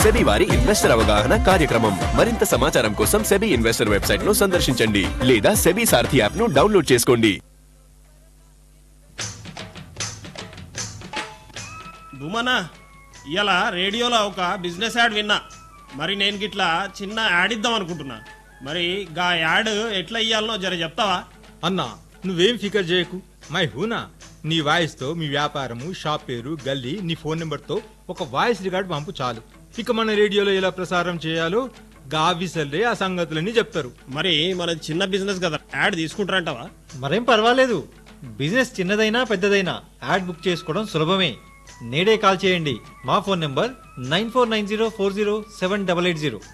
SEBI వారి investor అవగాహన కార్యక్రమం మరింత సమాచారం కోసం సెబీ ఇన్వెస్టర్ వెబ్సైట్ ను సందర్శించండి లేదా సెబీ సారథి యాప్ ను డౌన్లోడ్ చేసుకోండి భూమనా ఇవాళ రేడియోలో ఒక బిజినెస్ యాడ్ విన్నా మరి నేను గిట్లా చిన్న యాడ్ ఇద్దాం అనుకుంటున్నా మరి గా యాడ్ ఎట్లా ఇయ్యాలనో జర చెప్తావా అన్నా నువ్వేం ఫికర్ చేయకు మై హూనా నీ వాయిస్తో మీ వ్యాపారము షాప్ పేరు గల్లీ నీ ఫోన్ నెంబర్తో ఒక వాయిస్ రికార్డ్ పంపు చాలు ఇక మన రేడియోలో ఎలా ప్రసారం చేయాలో గావిసల్లే ఆ సంగతులన్నీ చెప్తారు మరి మన చిన్న బిజినెస్ కదా యాడ్ తీసుకుంటారంటావా మరేం పర్వాలేదు బిజినెస్ చిన్నదైనా పెద్దదైనా యాడ్ బుక్ చేసుకోవడం సులభమే నేడే కాల్ చేయండి మా phone number nine four nine zero four zero seven double eight zero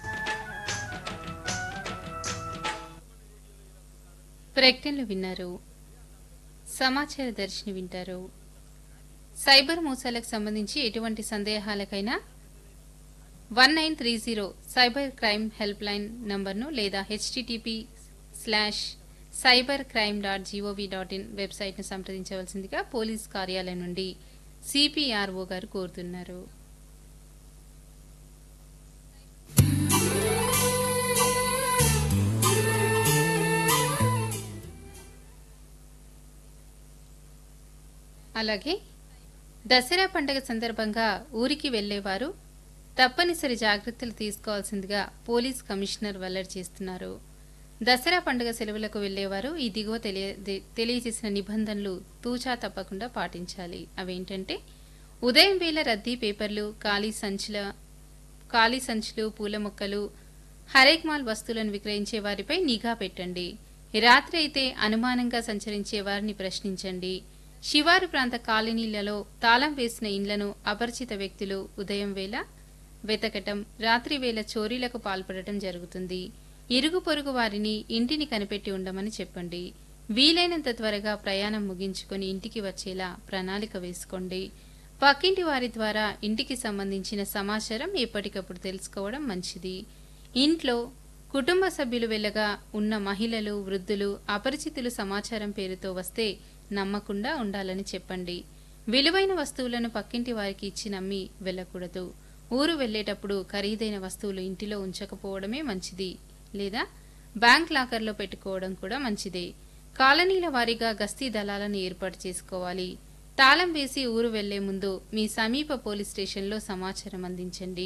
ప్రకటనలు విన్నారు సమాచార దర్శిని వింటారు సైబర్ మోసాలకు సంబంధించి ఎటువంటి సందేహాలకైనా one nine three zero cyber crime helpline నంబర్ను లేదా HTTP slash cyber crime dot GOV dot in వెబ్సైట్ను సంప్రదించవలసిందిగా పోలీస్ కార్యాలయం నుండి సిపిఆర్ఓ గారు కోరుతున్నారు అలాగే దసరా పండుగ సందర్భంగా ఊరికి వెళ్లేవారు తప్పనిసరి జాగ్రత్తలు తీసుకోవాల్సిందిగా పోలీస్ కమిషనర్ వెల్లడి చేస్తున్నారు దసరా పండుగ సెలవులకు వెళ్లేవారు ఈ దిగువ తెలియ ది- తెలియజేసిన నిబంధనలు తూచా తప్పకుండా పాటించాలి అవేంటంటే ఉదయం వేళ రద్దీ పేపర్లు ఖాళీ సంచుల ఖాళీ సంచులు పూల మొక్కలు హరేక్ మాల్ వస్తువులను విక్రయించే వారిపై నిఘా పెట్టండి రాత్రి అయితే అనుమానంగా సంచరించే వారిని ప్రశ్నించండి శివారు ప్రాంత కాలనీలలో తాళం వేసిన ఇండ్లను అపరిచిత వ్యక్తులు ఉదయం వేళ వెతకటం రాత్రి వేళ చోరీలకు పాల్పడటం జరుగుతుంది ఇరుగు పొరుగు వారిని ఇంటిని కనిపెట్టి ఉండమని చెప్పండి వీలైనంత త్వరగా ప్రయాణం ముగించుకొని ఇంటికి వచ్చేలా ప్రణాళిక వేసుకోండి పక్కింటి వారి ద్వారా ఇంటికి సంబంధించిన సమాచారం ఎప్పటికప్పుడు తెలుసుకోవడం మంచిది ఇంట్లో కుటుంబ సభ్యులు వెళ్ళగా ఉన్న మహిళలు వృద్ధులు అపరిచితులు సమాచారం పేరుతో వస్తే నమ్మకుండా ఉండాలని చెప్పండి విలువైన వస్తువులను పక్కింటి వారికి ఇచ్చి నమ్మి వెళ్ళకూడదు ఊరు వెళ్ళేటప్పుడు ఖరీదైన వస్తువులు ఇంటిలో ఉంచకపోవడమే మంచిది లేదా బ్యాంక్ లాకర్లో పెట్టుకోవడం కూడా మంచిదే కాలనీల వారీగా గస్తీ దళాలను ఏర్పాటు చేసుకోవాలి తాళం వేసి ఊరు వెళ్లే ముందు మీ సమీప పోలీస్ స్టేషన్లో సమాచారం అందించండి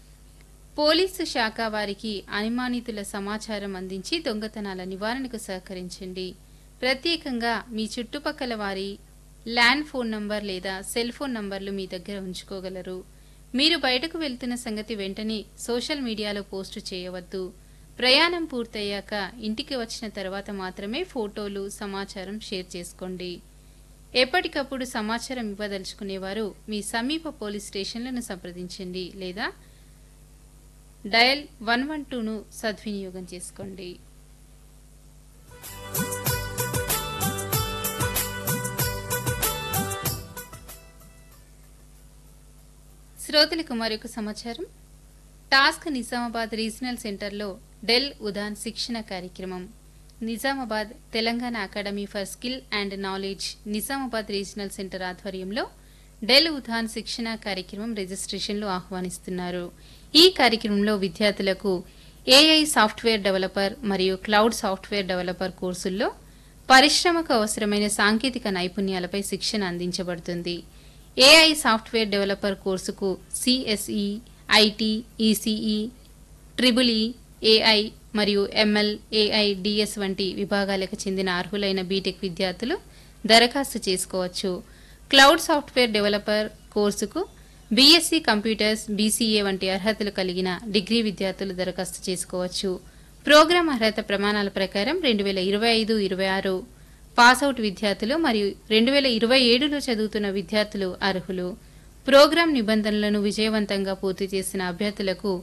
పోలీసు శాఖ వారికి అనుమానితుల సమాచారం అందించి దొంగతనాల నివారణకు సహకరించండి ప్రత్యేకంగా మీ చుట్టుపక్కల వారి ల్యాండ్ ఫోన్ నంబర్ లేదా సెల్ ఫోన్ నంబర్లు మీ దగ్గర ఉంచుకోగలరు మీరు బయటకు వెళ్తున్న సంగతి వెంటనే సోషల్ మీడియాలో పోస్టు చేయవద్దు ప్రయాణం పూర్తయ్యాక ఇంటికి వచ్చిన తర్వాత మాత్రమే ఫోటోలు సమాచారం షేర్ చేసుకోండి ఎప్పటికప్పుడు సమాచారం ఇవ్వదలుచుకునేవారు మీ సమీప పోలీస్ స్టేషన్లను సంప్రదించండి లేదా డయల్ వన్ వన్ టూను సద్వినియోగం చేసుకోండి శ్రోతలకు మరొక సమాచారం టాస్క్ నిజామాబాద్ రీజనల్ సెంటర్లో డెల్ ఉదాన్ శిక్షణ కార్యక్రమం Nizamabad Telangana academy for skill and knowledge Nizamabad regional centre ఆధ్వర్యంలో డెల్ ఉదాన్ శిక్షణ కార్యక్రమం రిజిస్ట్రేషన్లు ఆహ్వానిస్తున్నారు ఈ కార్యక్రమంలో విద్యార్థులకు ఏఐ సాఫ్ట్వేర్ డెవలపర్ మరియు క్లౌడ్ సాఫ్ట్వేర్ డెవలపర్ కోర్సుల్లో పరిశ్రమకు అవసరమైన సాంకేతిక నైపుణ్యాలపై శిక్షణ అందించబడుతుంది ఏఐ సాఫ్ట్వేర్ డెవలపర్ కోర్సుకు CSE IT ECE triple E AI మరియు ఎంఎల్ ఏఐ డిఎస్ వంటి విభాగాలకు చెందిన అర్హులైన బీటెక్ విద్యార్థులు దరఖాస్తు చేసుకోవచ్చు క్లౌడ్ సాఫ్ట్వేర్ డెవలపర్ కోర్సుకు బీఎస్సీ కంప్యూటర్స్ బీసీఏ వంటి అర్హతలు కలిగిన డిగ్రీ విద్యార్థులు దరఖాస్తు చేసుకోవచ్చు ప్రోగ్రాం అర్హత ప్రమాణాల ప్రకారం రెండు వేల ఇరవై ఐదు ఇరవై ఆరు పాస్అవుట్ విద్యార్థులు మరియు రెండు వేల ఇరవై ఏడులో చదువుతున్న విద్యార్థులు అర్హులు ప్రోగ్రాం నిబంధనలను విజయవంతంగా పూర్తి చేసిన అభ్యర్థులకు